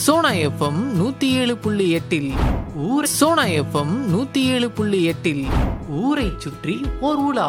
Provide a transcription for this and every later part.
Sona FM நூத்தி ஏழு புள்ளி எட்டில் ஊர் சோனா எஃப்எம் நூத்தி ஏழு புள்ளி எட்டில் ஊரை சுற்றி ஓர் உலா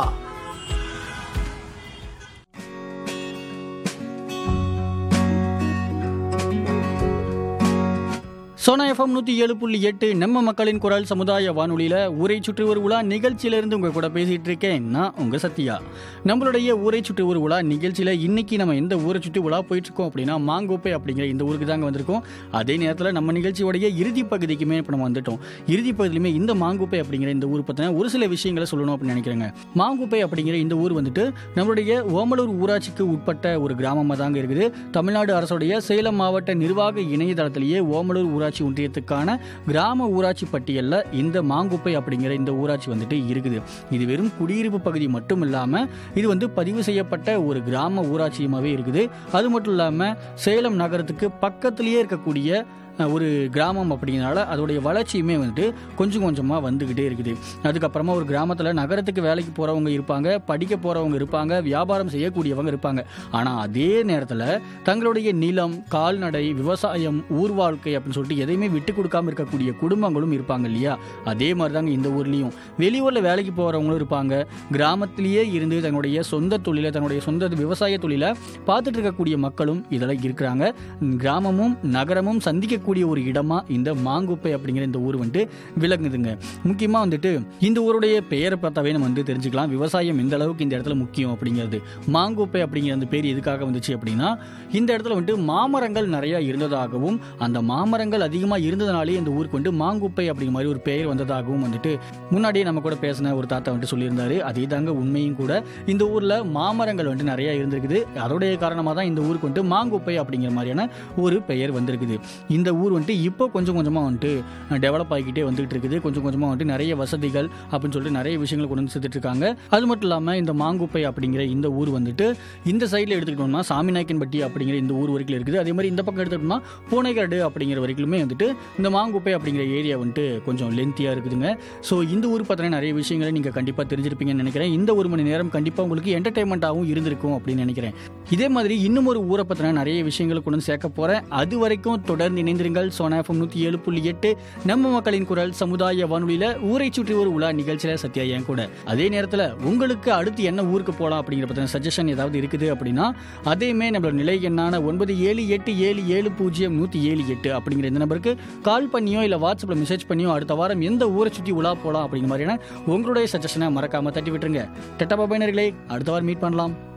சோனா எஃப்எம் நூற்றி ஏழு புள்ளி எட்டு நம்ம மக்களின் குரல் சமுதாய வானொலியில் ஊரை சுற்றி ஒரு உலா நிகழ்ச்சியிலேருந்து உங்கள் கூட பேசிகிட்டு இருக்கேன் நான் உங்கள் சத்யா நம்மளுடைய ஊரை சுற்றி ஒரு உலா நிகழ்ச்சியில் இன்னைக்கு நம்ம எந்த ஊரை சுற்றி உலா போயிட்டுருக்கோம் அப்படின்னா மாங்கோப்பை அப்படிங்கிற இந்த ஊருக்கு தாங்க வந்திருக்கோம் அதே நேரத்தில் நம்ம நிகழ்ச்சியோடைய இறுதி பகுதிக்குமே இப்போ நம்ம வந்துட்டோம் இறுதி பகுதியிலுமே இந்த மாங்குப்பை அப்படிங்கிற இந்த ஊர் பற்றின ஒரு சில விஷயங்களை சொல்லணும் அப்படின்னு நினைக்கிறேங்க மாங்குப்பை அப்படிங்கிற இந்த ஊர் வந்துட்டு நம்மளுடைய ஓமலூர் ஊராட்சிக்கு உட்பட்ட ஒரு கிராமமாக தாங்க இருக்குது தமிழ்நாடு அரசுடைய சேலம் மாவட்ட நிர்வாக இணையதளத்திலேயே ஓமலூர் ஊராட்சி ஒன்றியத்துக்கான கிராம ஊராட்சி பட்டியலில் இந்த மாங்குப்பை அப்படிங்கிற இந்த ஊராட்சி வந்துட்டு இருக்குது இது வெறும் குடியிருப்பு பகுதி மட்டும் இல்லாமல் இது வந்து பதிவு செய்யப்பட்ட ஒரு கிராம ஊராட்சியுமாவே இருக்குது அது மட்டும் இல்லாமல் சேலம் நகரத்துக்கு பக்கத்திலேயே இருக்கக்கூடிய அஹ், ஒரு கிராமம் அப்படிங்கிறனால அதோடைய வளர்ச்சியுமே வந்துட்டு கொஞ்சம் கொஞ்சமாக வந்துக்கிட்டே இருக்குது அதுக்கப்புறமா ஒரு கிராமத்தில் நகரத்துக்கு வேலைக்கு போகிறவங்க இருப்பாங்க படிக்க போகிறவங்க இருப்பாங்க வியாபாரம் செய்யக்கூடியவங்க இருப்பாங்க ஆனால் அதே நேரத்தில் தங்களுடைய நிலம் கால்நடை விவசாயம் ஊர் வாழ்க்கை அப்படின்னு சொல்லிட்டு எதையுமே விட்டு கொடுக்காம இருக்கக்கூடிய குடும்பங்களும் இருப்பாங்க இல்லையா அதே மாதிரி தாங்க இந்த ஊர்லேயும் வெளியூரில் வேலைக்கு போகிறவங்களும் இருப்பாங்க கிராமத்திலேயே இருந்து தன்னுடைய சொந்த தொழிலை தன்னுடைய சொந்த விவசாய தொழிலை பார்த்துட்டு இருக்கக்கூடிய மக்களும் இதில் இருக்கிறாங்க கிராமமும் நகரமும் சந்திக்கக்கூடிய ஒரு இடமா இந்த மாங்குப்பை அப்படிங்கிற இந்த ஊர் வந்துட்டு விளங்குதுங்க முக்கியமாக வந்துட்டு இந்த ஊருடைய பெயரை பார்த்தாவே நம்ம வந்து தெரிஞ்சுக்கலாம் விவசாயம் எந்த அளவுக்கு இந்த இடத்துல முக்கியம் அப்படிங்கிறது மாங்குப்பை அப்படிங்கிற அந்த பேர் எதுக்காக வந்துச்சு அப்படின்னா இந்த இடத்துல வந்துட்டு மாமரங்கள் நிறைய இருந்ததாகவும் அந்த மாமரங்கள் அதிகமாக இருந்ததுனாலே இந்த ஊருக்கு வந்துட்டு மாங்குப்பை அப்படிங்கிற மாதிரி ஒரு பெயர் வந்ததாகவும் வந்துட்டு முன்னாடியே நம்ம கூட பேசின ஒரு தாத்தா வந்துட்டு சொல்லியிருந்தாரு அதே தாங்க உண்மையும் கூட இந்த ஊரில் மாமரங்கள் வந்துட்டு நிறைய இருந்திருக்குது அதோடைய காரணமாக தான் இந்த ஊருக்கு வந்துட்டு மாங்குப்பை அப்படிங்கிற மாதிரியான ஒரு பெயர் வந்திருக்குது இந்த ஊர் வந்துட்டு இப்போ கொஞ்சம் கொஞ்சமாக வந்துட்டு டெவலப் ஆகிக்கிட்டே வந்துகிட்டு இருக்குது கொஞ்சம் கொஞ்சமாக வந்துட்டு நிறைய வசதிகள் அப்படின்னு சொல்லிட்டு நிறைய விஷயங்கள் கொண்டு வந்து சேர்த்துட்டு இருக்காங்க அது மட்டும் இல்லாமல் இந்த மாங்குப்பை அப்படிங்கிற இந்த ஊர் வந்துட்டு இந்த சைடில் எடுத்துக்கிட்டோம்னா சாமிநாயக்கன்பட்டி அப்படிங்கிற இந்த ஊர் வரைக்கும் இருக்குது அதே மாதிரி இந்த பக்கம் எடுத்துக்கிட்டோம்னா பூனைக்காடு அப்படிங்கிற வரைக்குமே வந்துட்டு இந்த மாங்குப்பை அப்படிங்கிற ஏரியா வந்துட்டு கொஞ்சம் லென்த்தியாக இருக்குதுங்க ஸோ இந்த ஊர் பற்றின நிறைய விஷயங்களை நீங்கள் கண்டிப்பாக தெரிஞ்சிருப்பீங்கன்னு நினைக்கிறேன் இந்த ஒரு மணி நேரம் கண்டிப்பாக உங்களுக்கு என்டர்டைன்மெண்ட்டாகவும் இருந்திருக்கும் அப்படின்னு நினைக்கிறேன் இதே மாதிரி இன்னும் ஒரு ஊரை பற்றின நிறைய விஷயங்களை கொண்டு வந்து சேர்க்க போகிறேன் அது வரைக்கும் தொடர்ந்து இணைந்திருங்கள் சோனா எஃப்எம் நூற்றி ஏழு புள்ளி எட்டு நம்ம மக்களின் குரல் சமுதாய வானொலியில் ஊரை சுற்றி ஒரு உலா நிகழ்ச்சியில் சத்யா என் கூட அதே நேரத்தில் உங்களுக்கு அடுத்து என்ன ஊருக்கு போகலாம் அப்படிங்கிற பற்றின சஜஷன் ஏதாவது இருக்குது அப்படின்னா அதையுமே நம்மளோட நிலை எண்ணான ஒன்பது ஏழு எட்டு ஏழு ஏழு பூஜ்ஜியம் நூற்றி ஏழு எட்டு அப்படிங்கிற இந்த நம்பருக்கு கால் பண்ணியோ இல்லை வாட்ஸ்அப்பில் மெசேஜ் பண்ணியோ அடுத்த வாரம் எந்த ஊரை சுற்றி உலா போகலாம் அப்படிங்கிற மாதிரியான உங்களுடைய சஜஷனை மறக்காமல் தட்டி விட்டுருங்க டெட்டா பாபைனர்களே அடுத்த வாரம் மீட் பண்ணலாம்